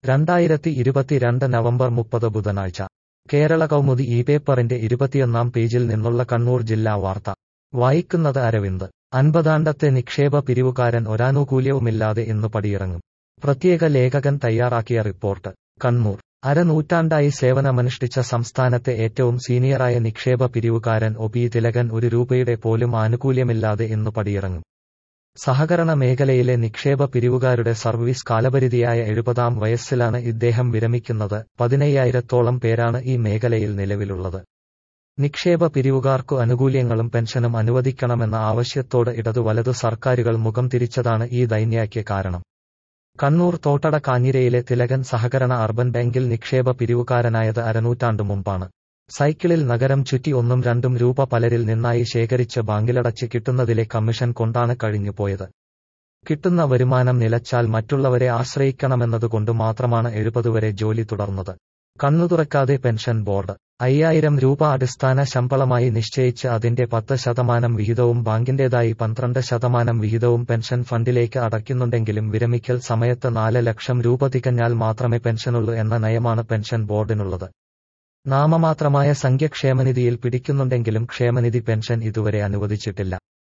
രണ്ടായിരത്തി ഇരുപത്തിരണ്ട് നവംബർ മുപ്പത് ബുധനാഴ്ച കേരള കൗമുദി ഈ പേപ്പറിന്റെ ഇരുപത്തിയൊന്നാം പേജിൽ നിന്നുള്ള കണ്ണൂർ ജില്ലാ വാർത്ത വായിക്കുന്നത് അരവിന്ദ് അൻപതാണ്ടത്തെ നിക്ഷേപ പിരിവുകാരൻ ഒരാനുകൂല്യവുമില്ലാതെ ഇന്ന് പടിയിറങ്ങും പ്രത്യേക ലേഖകൻ തയ്യാറാക്കിയ റിപ്പോർട്ട് കണ്ണൂർ അരനൂറ്റാണ്ടായി സേവനമനുഷ്ഠിച്ച സംസ്ഥാനത്തെ ഏറ്റവും സീനിയറായ നിക്ഷേപ പിരിവുകാരൻ ഒ പി തിലകൻ ഒരു രൂപയുടെ പോലും ആനുകൂല്യമില്ലാതെ ഇന്ന് പടിയിറങ്ങും സഹകരണ മേഖലയിലെ നിക്ഷേപ പിരിവുകാരുടെ സർവീസ് കാലപരിധിയായ എഴുപതാം വയസ്സിലാണ് ഇദ്ദേഹം വിരമിക്കുന്നത് പതിനയ്യായിരത്തോളം പേരാണ് ഈ മേഖലയിൽ നിലവിലുള്ളത് നിക്ഷേപ പിരിവുകാർക്കു ആനുകൂല്യങ്ങളും പെൻഷനും അനുവദിക്കണമെന്ന ആവശ്യത്തോട് ഇടതു വലതു സർക്കാരുകൾ മുഖം തിരിച്ചതാണ് ഈ ദൈന്യയ്ക്ക് കാരണം കണ്ണൂർ തോട്ടട കാഞ്ഞിരയിലെ തിലകൻ സഹകരണ അർബൻ ബാങ്കിൽ നിക്ഷേപ പിരിവുകാരനായത് അരനൂറ്റാണ്ടു മുമ്പാണ് സൈക്കിളിൽ നഗരം ചുറ്റി ഒന്നും രണ്ടും രൂപ പലരിൽ നിന്നായി ശേഖരിച്ച് ബാങ്കിലടച്ച് കിട്ടുന്നതിലെ കമ്മീഷൻ കൊണ്ടാണ് കഴിഞ്ഞുപോയത് കിട്ടുന്ന വരുമാനം നിലച്ചാൽ മറ്റുള്ളവരെ ആശ്രയിക്കണമെന്നതുകൊണ്ട് മാത്രമാണ് എഴുപതുവരെ ജോലി തുടർന്നത് കണ്ണു തുറക്കാതെ പെൻഷൻ ബോർഡ് അയ്യായിരം രൂപ അടിസ്ഥാന ശമ്പളമായി നിശ്ചയിച്ച് അതിന്റെ പത്ത് ശതമാനം വിഹിതവും ബാങ്കിന്റേതായി പന്ത്രണ്ട് ശതമാനം വിഹിതവും പെൻഷൻ ഫണ്ടിലേക്ക് അടയ്ക്കുന്നുണ്ടെങ്കിലും വിരമിക്കൽ സമയത്ത് നാല് ലക്ഷം രൂപ തികഞ്ഞാൽ മാത്രമേ പെൻഷനുള്ളൂ എന്ന നയമാണ് പെൻഷൻ ബോർഡിനുള്ളത് നാമമാത്രമായ സംഖ്യ ക്ഷേമനിധിയിൽ പിടിക്കുന്നുണ്ടെങ്കിലും ക്ഷേമനിധി പെൻഷൻ ഇതുവരെ അനുവദിച്ചിട്ടില്ല